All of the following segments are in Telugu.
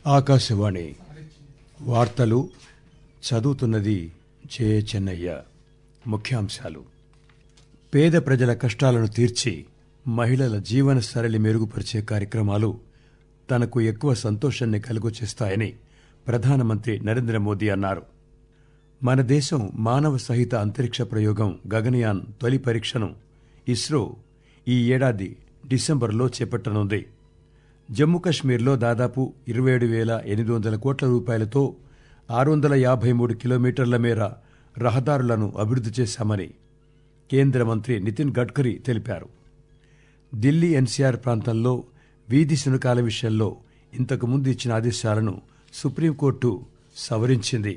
ఆకాశవాణి వార్తలు చదువుతున్నది జే చెన్నయ్య ముఖ్యాంశాలు పేద ప్రజల కష్టాలను తీర్చి మహిళల జీవన సరళి మెరుగుపరిచే కార్యక్రమాలు తనకు ఎక్కువ సంతోషాన్ని కలుగచేస్తాయని ప్రధానమంత్రి నరేంద్ర మోదీ అన్నారు మన దేశం మానవ సహిత అంతరిక్ష ప్రయోగం గగనయాన్ తొలి పరీక్షను ఇస్రో ఈ ఏడాది డిసెంబర్లో చేపట్టనుంది జమ్మూ కశ్మీర్లో దాదాపు ఇరవై ఏడు వేల ఎనిమిది వందల కోట్ల రూపాయలతో ఆరు వందల యాభై మూడు కిలోమీటర్ల మేర రహదారులను అభివృద్ది చేశామని కేంద్ర మంత్రి నితిన్ గడ్కరీ తెలిపారు ఢిల్లీ ఎన్సీఆర్ ప్రాంతంలో వీధి శునకాల విషయంలో ఇంతకు ముందు ఇచ్చిన ఆదేశాలను సుప్రీంకోర్టు సవరించింది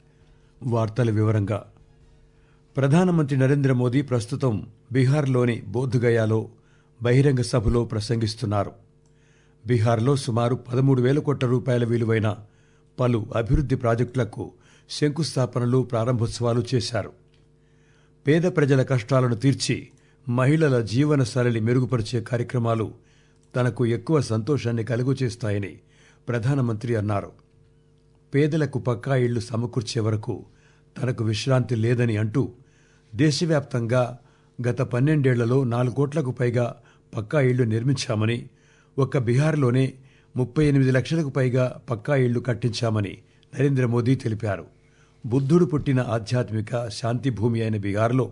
వార్తల వివరంగా ప్రధానమంత్రి నరేంద్ర మోదీ ప్రస్తుతం బీహార్లోని బోధ్గయాలో బహిరంగ సభలో ప్రసంగిస్తున్నారు బీహార్లో సుమారు పదమూడు వేల కోట్ల రూపాయల విలువైన పలు అభివృద్ది ప్రాజెక్టులకు శంకుస్థాపనలు ప్రారంభోత్సవాలు చేశారు పేద ప్రజల కష్టాలను తీర్చి మహిళల జీవన సరళి మెరుగుపరిచే కార్యక్రమాలు తనకు ఎక్కువ సంతోషాన్ని కలుగచేస్తాయని ప్రధానమంత్రి అన్నారు పేదలకు పక్కా ఇళ్లు సమకూర్చే వరకు తనకు విశ్రాంతి లేదని అంటూ దేశవ్యాప్తంగా గత పన్నెండేళ్లలో నాలుగు కోట్లకు పైగా పక్కా ఇళ్లు నిర్మించామని ఒక్క బీహార్లోనే ముప్పై ఎనిమిది లక్షలకు పైగా పక్కా ఇళ్లు కట్టించామని నరేంద్ర మోదీ తెలిపారు బుద్ధుడు పుట్టిన ఆధ్యాత్మిక శాంతి భూమి అయిన బీహార్లో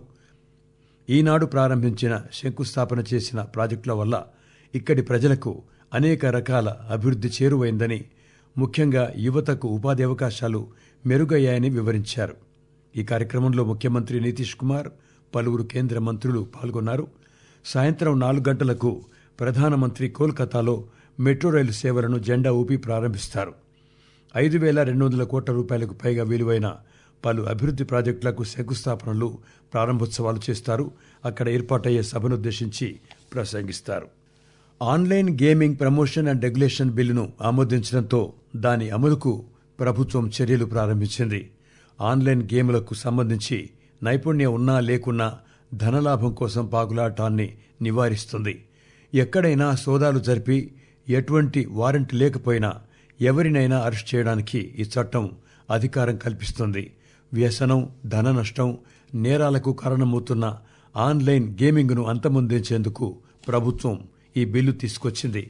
ఈనాడు ప్రారంభించిన శంకుస్థాపన చేసిన ప్రాజెక్టుల వల్ల ఇక్కడి ప్రజలకు అనేక రకాల అభివృద్ది చేరువైందని ముఖ్యంగా యువతకు ఉపాధి అవకాశాలు మెరుగయ్యాయని వివరించారు ఈ కార్యక్రమంలో ముఖ్యమంత్రి నితీష్ కుమార్ పలువురు కేంద్ర మంత్రులు పాల్గొన్నారు సాయంత్రం నాలుగు గంటలకు ప్రధానమంత్రి కోల్కతాలో మెట్రో రైలు సేవలను జెండా ఊపి ప్రారంభిస్తారు ఐదు వేల రెండు వందల కోట్ల రూపాయలకు పైగా విలువైన పలు అభివృద్ది ప్రాజెక్టులకు శంకుస్థాపనలు ప్రారంభోత్సవాలు చేస్తారు అక్కడ ఏర్పాటయ్యే సభనుద్దేశించి ప్రసంగిస్తారు online gaming promotion and regulation బిల్లును ఆమోదించడంతో దాని అమలుకు ప్రభుత్వం చర్యలు ప్రారంభించింది ఆన్లైన్ గేములకు సంబంధించి నైపుణ్యం ఉన్నా లేకున్నా ధనలాభం కోసం పాకులాటాన్ని నివారిస్తుంది ఎక్కడైనా సోదాలు జరిపి ఎటువంటి వారెంట్ లేకపోయినా ఎవరినైనా అరెస్ట్ చేయడానికి ఈ చట్టం అధికారం కల్పిస్తుంది వ్యసనం ధన నష్టం నేరాలకు కారణమవుతున్న ఆన్లైన్ గేమింగ్ను అంతమొందించేందుకు ప్రభుత్వం ఈ బిల్లు తీసుకొచ్చింది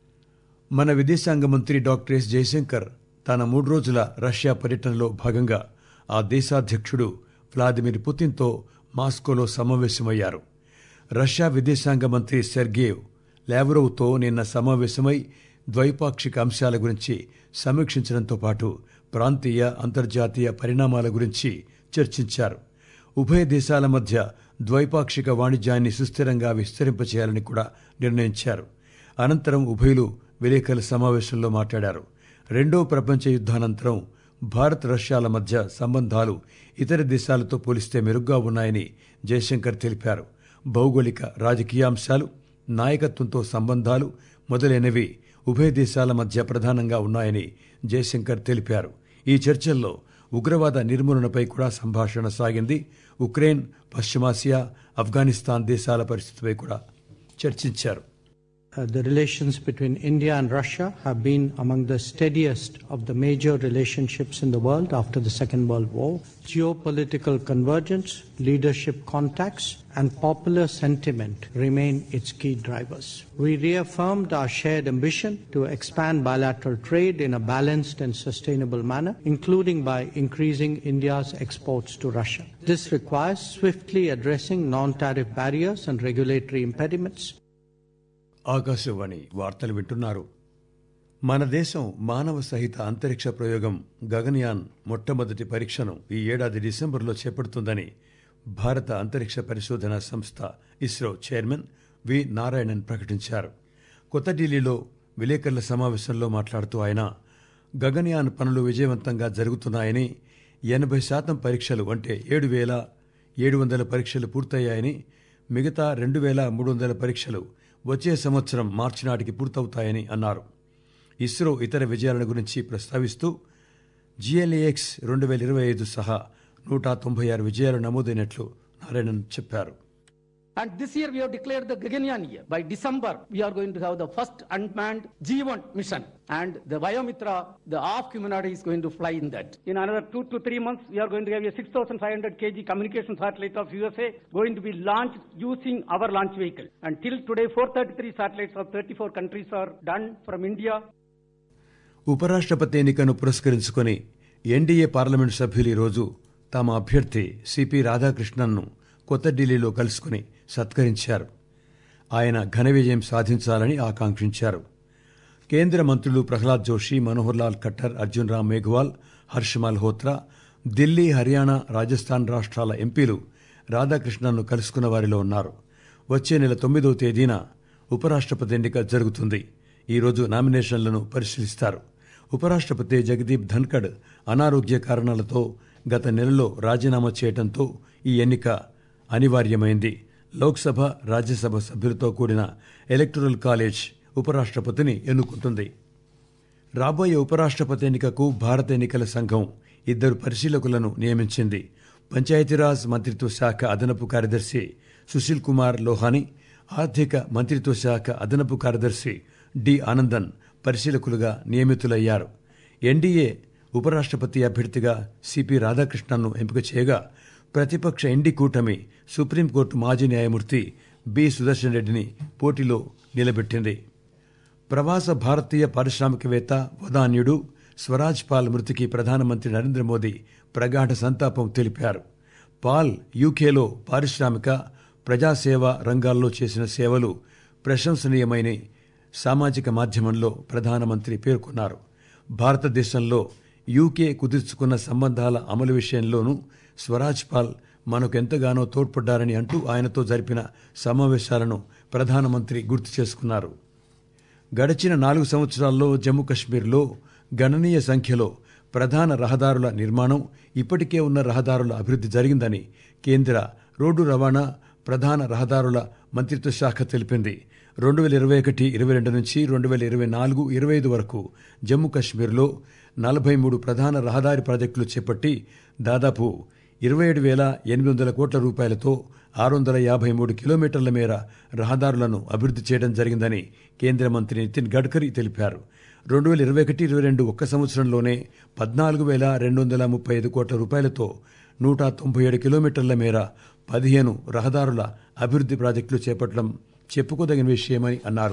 మన విదేశాంగ మంత్రి డాక్టర్ ఎస్ జయశంకర్ తన మూడు రోజుల రష్యా పర్యటనలో భాగంగా ఆ దేశాధ్యక్షుడు వ్లాదిమిర్ పుతిన్తో మాస్కోలో సమావేశమయ్యారు రష్యా విదేశాంగ మంత్రి సెర్గేవ్ లావ్రోవ్తో నిన్న సమావేశమై ద్వైపాక్షిక అంశాల గురించి సమీక్షించడంతో పాటు ప్రాంతీయ అంతర్జాతీయ పరిణామాల గురించి చర్చించారు ఉభయ దేశాల మధ్య ద్వైపాక్షిక వాణిజ్యాన్ని సుస్థిరంగా విస్తరింపచేయాలని కూడా నిర్ణయించారు అనంతరం ఉభయులు విలేకరుల సమావేశంలో మాట్లాడారు రెండో ప్రపంచ యుద్ధానంతరం భారత్ రష్యాల మధ్య సంబంధాలు ఇతర దేశాలతో పోలిస్తే మెరుగ్గా ఉన్నాయని జయశంకర్ తెలిపారు భౌగోళిక రాజకీయ అంశాలు నాయకత్వంతో సంబంధాలు మొదలైనవి ఉభయ దేశాల మధ్య ప్రధానంగా ఉన్నాయని జయశంకర్ తెలిపారు ఈ చర్చల్లో ఉగ్రవాద నిర్మూలనపై కూడా సంభాషణ సాగింది ఉక్రెయిన్ పశ్చిమాసియా ఆఫ్ఘనిస్తాన్ దేశాల పరిస్థితిపై కూడా చర్చించారు Uh, the relations between India and Russia have been among the steadiest of the major relationships in the world after the Second World War. Geopolitical convergence, leadership contacts, and popular sentiment remain its key drivers. We reaffirmed our shared ambition to expand bilateral trade in a balanced and sustainable manner, including by increasing India's exports to Russia. This requires swiftly addressing non tariff barriers and regulatory impediments. Akashvani వార్తలు వింటున్నారు మన దేశం మానవ సహిత అంతరిక్ష ప్రయోగం గగన్యాన్ మొట్టమొదటి పరీక్షను ఈ ఏడాది డిసెంబర్లో చేపడుతుందని భారత అంతరిక్ష పరిశోధన సంస్థ ఇస్రో చైర్మన్ వి నారాయణన్ ప్రకటించారు కొత్త ఢిల్లీలో విలేకరుల సమావేశంలో మాట్లాడుతూ ఆయన గగన్యాన్ పనులు విజయవంతంగా జరుగుతున్నాయని ఎనభై శాతం పరీక్షలు అంటే ఏడు వేల ఏడు వందల పరీక్షలు పూర్తయ్యాయని మిగతా రెండు వేల మూడు వందల పరీక్షలు వచ్చే సంవత్సరం మార్చి నాటికి పూర్తవుతాయని అన్నారు ఇస్రో ఇతర విజయాలను గురించి ప్రస్తావిస్తూ జిఎల్ఏఎక్స్ రెండు వేల ఇరవై ఐదు సహా నూట తొంభై ఆరు విజయాలు నమోదైనట్లు నారాయణన్ చెప్పారు And this year we have declared the Gaganyaan year. By December, we are going to have the first unmanned G1 mission. And the Biomitra, the half humanoid is going to fly in that. In another two to three months, we are going to have a 6,500 kg communication satellite of USA going to be launched using our launch vehicle. Until today, 433 satellites of 34 countries are done from India. ఉపరాష్ట్రపతి ఎన్నికను పురస్కరించుకుని ఎన్డీఏ పార్లమెంటు సభ్యులు ఈరోజు తమ అభ్యర్థి సిపి రాధాకృష్ణన్ను కొత్త ఢిల్లీలో కలుసుకుని సత్కరించారు ఆయన ఘన విజయం సాధించాలని ఆకాంక్షించారు కేంద్ర మంత్రులు ప్రహ్లాద్ జోషి మనోహర్ లాల్ ఖట్టర్ అర్జున్ రామ్ మేఘ్వాల్ హర్ష్ మల్హోత్రా ఢిల్లీ హర్యానా రాజస్థాన్ రాష్ట్రాల ఎంపీలు రాధాకృష్ణన్ను కలుసుకున్న వారిలో ఉన్నారు వచ్చే నెల తొమ్మిదవ తేదీన ఉపరాష్ట్రపతి ఎన్నిక జరుగుతుంది ఈరోజు నామినేషన్లను పరిశీలిస్తారు ఉపరాష్ట్రపతి జగదీప్ ధన్కడ్ అనారోగ్య కారణాలతో గత నెలలో రాజీనామా చేయడంతో ఈ ఎన్నిక అనివార్యమైంది లోక్సభ రాజ్యసభ సభ్యులతో కూడిన ఎలక్టరల్ కాలేజ్ ఉపరాష్ట్రపతిని ఎన్నుకుంటుంది రాబోయే ఉపరాష్ట్రపతి ఎన్నికకు భారత ఎన్నికల సంఘం ఇద్దరు పరిశీలకులను నియమించింది పంచాయతీరాజ్ మంత్రిత్వ శాఖ అదనపు కార్యదర్శి సుశీల్ కుమార్ లోహాని ఆర్థిక మంత్రిత్వ శాఖ అదనపు కార్యదర్శి డి ఆనందన్ పరిశీలకులుగా నియమితులయ్యారు ఎన్డీఏ ఉపరాష్ట్రపతి అభ్యర్థిగా సిపి రాధాకృష్ణన్ను ఎంపిక చేయగా ప్రతిపక్ష ఎన్డీ కూటమి సుప్రీంకోర్టు మాజీ న్యాయమూర్తి బి సుదర్శన్ రెడ్డిని పోటీలో నిలబెట్టింది ప్రవాస భారతీయ పారిశ్రామికవేత్త వదాన్యుడు స్వరాజ్ పాల్ మృతికి ప్రధానమంత్రి నరేంద్ర మోదీ ప్రగాఢ సంతాపం తెలిపారు పాల్ యూకేలో పారిశ్రామిక ప్రజాసేవ రంగాల్లో చేసిన సేవలు ప్రశంసనీయమైన సామాజిక మాధ్యమంలో ప్రధానమంత్రి పేర్కొన్నారు భారతదేశంలో యూకే కుదుర్చుకున్న సంబంధాల అమలు విషయంలోనూ స్వరాజ్ పాల్ మనకు ఎంతగానో తోడ్పడ్డారని అంటూ ఆయనతో జరిపిన సమావేశాలను ప్రధానమంత్రి గుర్తు చేసుకున్నారు గడిచిన నాలుగు సంవత్సరాల్లో జమ్మూ కశ్మీర్లో గణనీయ సంఖ్యలో ప్రధాన రహదారుల నిర్మాణం ఇప్పటికే ఉన్న రహదారుల అభివృద్ధి జరిగిందని కేంద్ర రోడ్డు రవాణా ప్రధాన రహదారుల మంత్రిత్వ శాఖ తెలిపింది రెండు వేల ఇరవై ఒకటి ఇరవై రెండు నుంచి రెండు వేల ఇరవై నాలుగు ఇరవై ఐదు వరకు జమ్మూ కశ్మీర్లో నలభై మూడు ప్రధాన రహదారి ప్రాజెక్టులు చేపట్టి దాదాపు ఇరవై ఏడు వేల ఎనిమిది వందల కోట్ల రూపాయలతో ఆరు వందల యాభై మూడు కిలోమీటర్ల మేర రహదారులను అభివృద్ధి చేయడం జరిగిందని కేంద్ర మంత్రి నితిన్ గడ్కరీ తెలిపారు రెండు వేల ఇరవై ఒకటి ఇరవై రెండు ఒక్క సంవత్సరంలోనే పద్నాలుగు వేల రెండు వందల ముప్పై ఐదు కోట్ల రూపాయలతో నూట తొంభై ఏడు కిలోమీటర్ల మేర పదిహేను రహదారుల అభివృద్ధి ప్రాజెక్టులు చేపట్టడం చెప్పుకోదగిన విషయమని అన్నారు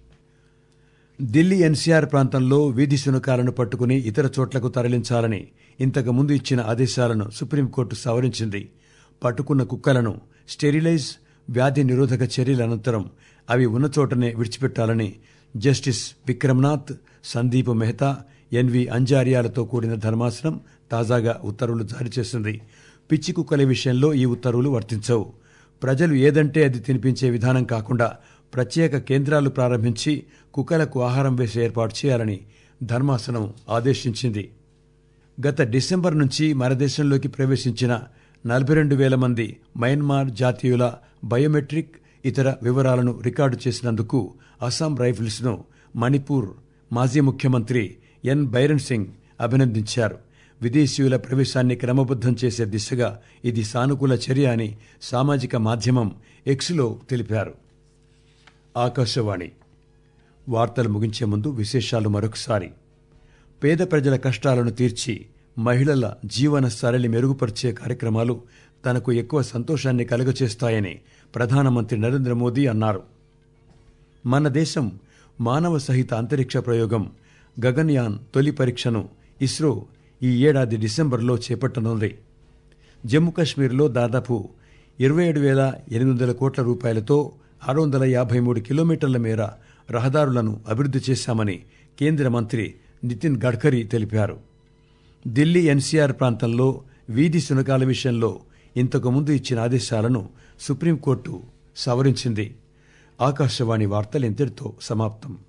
ఢిల్లీ ఎన్సీఆర్ ప్రాంతంలో వీధి శునకాలను పట్టుకుని ఇతర చోట్లకు తరలించాలని ఇంతకు ముందు ఇచ్చిన ఆదేశాలను సుప్రీంకోర్టు సవరించింది పట్టుకున్న కుక్కలను స్టెరిలైజ్ వ్యాధి నిరోధక చర్యల అనంతరం అవి ఉన్న చోటనే విడిచిపెట్టాలని జస్టిస్ విక్రమ్నాథ్ సందీప్ మెహతా ఎన్వి అంజారియాలతో కూడిన ధర్మాసనం తాజాగా ఉత్తర్వులు జారీ చేసింది పిచ్చి కుక్కల విషయంలో ఈ ఉత్తర్వులు వర్తించవు ప్రజలు ఏదంటే అది తినిపించే విధానం కాకుండా ప్రత్యేక కేంద్రాలు ప్రారంభించి కుక్కలకు ఆహారం వేసే ఏర్పాటు చేయాలని ధర్మాసనం ఆదేశించింది గత డిసెంబర్ నుంచి మన దేశంలోకి ప్రవేశించిన నలభై రెండు వేల మంది మయన్మార్ జాతీయుల బయోమెట్రిక్ ఇతర వివరాలను రికార్డు చేసినందుకు అస్సాం రైఫిల్స్ను మణిపూర్ మాజీ ముఖ్యమంత్రి ఎన్ బైరన్ సింగ్ అభినందించారు విదేశీయుల ప్రవేశాన్ని క్రమబద్దం చేసే దిశగా ఇది సానుకూల చర్య అని సామాజిక మాధ్యమం ఎక్స్లో తెలిపారు ఆకాశవాణి వార్తలు ముగించే ముందు విశేషాలు మరొకసారి పేద ప్రజల కష్టాలను తీర్చి మహిళల జీవన సరళి మెరుగుపరిచే కార్యక్రమాలు తనకు ఎక్కువ సంతోషాన్ని కలుగచేస్తాయని ప్రధానమంత్రి నరేంద్ర మోదీ అన్నారు మన దేశం మానవ సహిత అంతరిక్ష ప్రయోగం గగన్యాన్ తొలి పరీక్షను ఇస్రో ఈ ఏడాది డిసెంబర్లో చేపట్టనుంది జమ్మూ కశ్మీర్లో దాదాపు ఇరవై ఏడు వేల ఎనిమిది వందల కోట్ల రూపాయలతో ఆరు వందల యాభై మూడు కిలోమీటర్ల మేర రహదారులను అభివృద్ధి చేశామని కేంద్ర మంత్రి నితిన్ గడ్కరీ తెలిపారు ఢిల్లీ ఎన్సీఆర్ ప్రాంతంలో వీధి శునకాల విషయంలో ఇంతకు ముందు ఇచ్చిన ఆదేశాలను సుప్రీంకోర్టు సవరించింది ఆకాశవాణి వార్తలు ఇంతటితో సమాప్తం